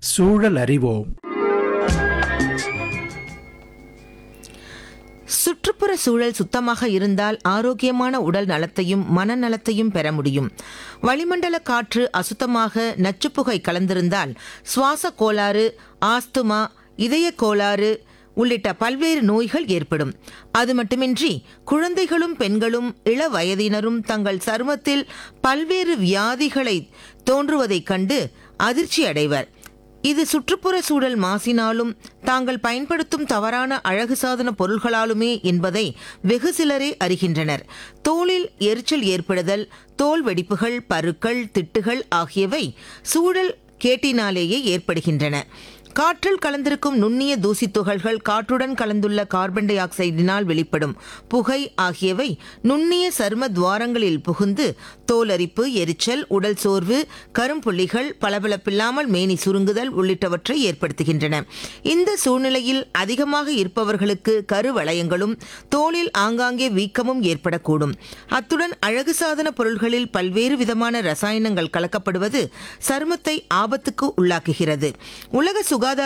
சூழல் அறிவோம் சுற்றுப்புற சூழல் சுத்தமாக இருந்தால் ஆரோக்கியமான உடல் நலத்தையும் மனநலத்தையும் பெற முடியும் வளிமண்டல காற்று அசுத்தமாக நச்சுப்புகை கலந்திருந்தால் சுவாச கோளாறு ஆஸ்துமா இதய கோளாறு உள்ளிட்ட பல்வேறு நோய்கள் ஏற்படும் அது மட்டுமின்றி குழந்தைகளும் பெண்களும் இள வயதினரும் தங்கள் சருமத்தில் பல்வேறு வியாதிகளை தோன்றுவதைக் கண்டு அதிர்ச்சி அடைவர் இது சுற்றுப்புற சூழல் மாசினாலும் தாங்கள் பயன்படுத்தும் தவறான அழகு சாதன பொருள்களாலுமே என்பதை வெகு சிலரே அறிகின்றனர் தோலில் எரிச்சல் ஏற்படுதல் தோல் வெடிப்புகள் பருக்கள் திட்டுகள் ஆகியவை சூழல் கேட்டினாலேயே ஏற்படுகின்றன காற்றில் கலந்திருக்கும் நுண்ணிய தூசி துகள்கள் காற்றுடன் கலந்துள்ள கார்பன் டை ஆக்சைடினால் வெளிப்படும் புகை ஆகியவை நுண்ணிய சரும துவாரங்களில் புகுந்து தோலரிப்பு எரிச்சல் உடல் சோர்வு கரும்புள்ளிகள் பளபளப்பில்லாமல் மேனி சுருங்குதல் உள்ளிட்டவற்றை ஏற்படுத்துகின்றன இந்த சூழ்நிலையில் அதிகமாக இருப்பவர்களுக்கு கருவளையங்களும் தோலில் ஆங்காங்கே வீக்கமும் ஏற்படக்கூடும் அத்துடன் அழகு சாதன பொருள்களில் பல்வேறு விதமான ரசாயனங்கள் கலக்கப்படுவது சருமத்தை ஆபத்துக்கு உள்ளாக்குகிறது உலக சுகாதார